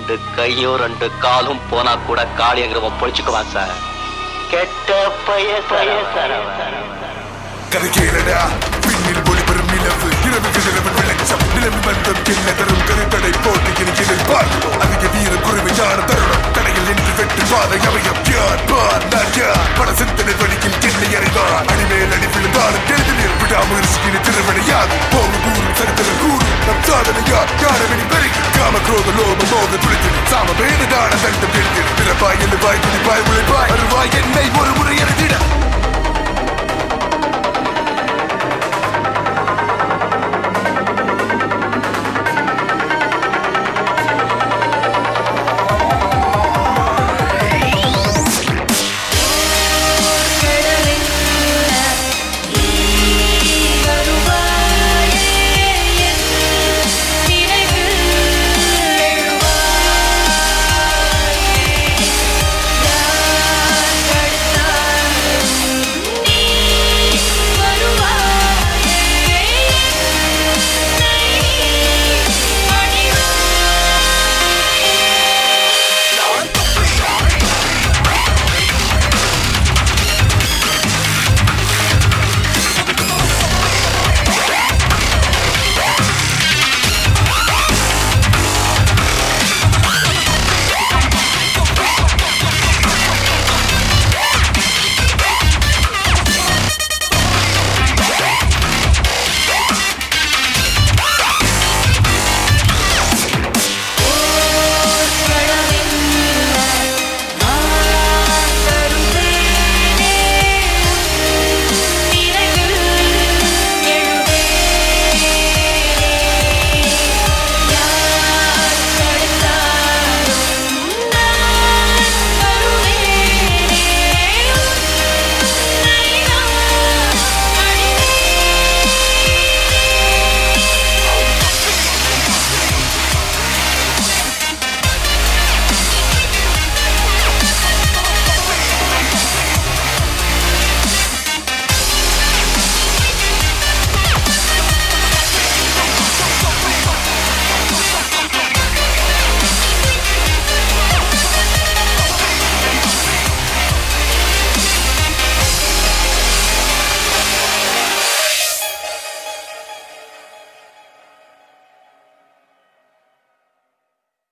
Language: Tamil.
ரெண்டு கையும் ரெண்டு காலும் போனா கூட காளியங்கிறவன் பொழிச்சுக்குவான் சார் கெட்ட பைய கதை கேளடா பின்னில் ஒளிபெறும் நிலவு இரவுக்கு நிலவு வெளிச்சம் நிலவு பந்தம் என்ன தரும் கருத்தடை போட்டு இருக்கிறேன் பார் அதிக வீர குருவி ஞான தருணம் தடையில் நின்று வெட்டு பாதை அமையம் யார் பார் நான் யார் பல சிந்தனை வழியில் என்னை அறிவார் அடிமேல் அடி விழுந்தாலும் கேள்வியில் விடாமுயற்சியின் திருவனையாது போகு கூறும் சரித்திரம் கூறும் நம் சாதனை யார் யாரவெளி பெருகி காம குரோத லோப மோத துளித்து சாம வேததான தண்டம் எழுதி பிறப்பாய் எழுவாய் துணிப்பாய்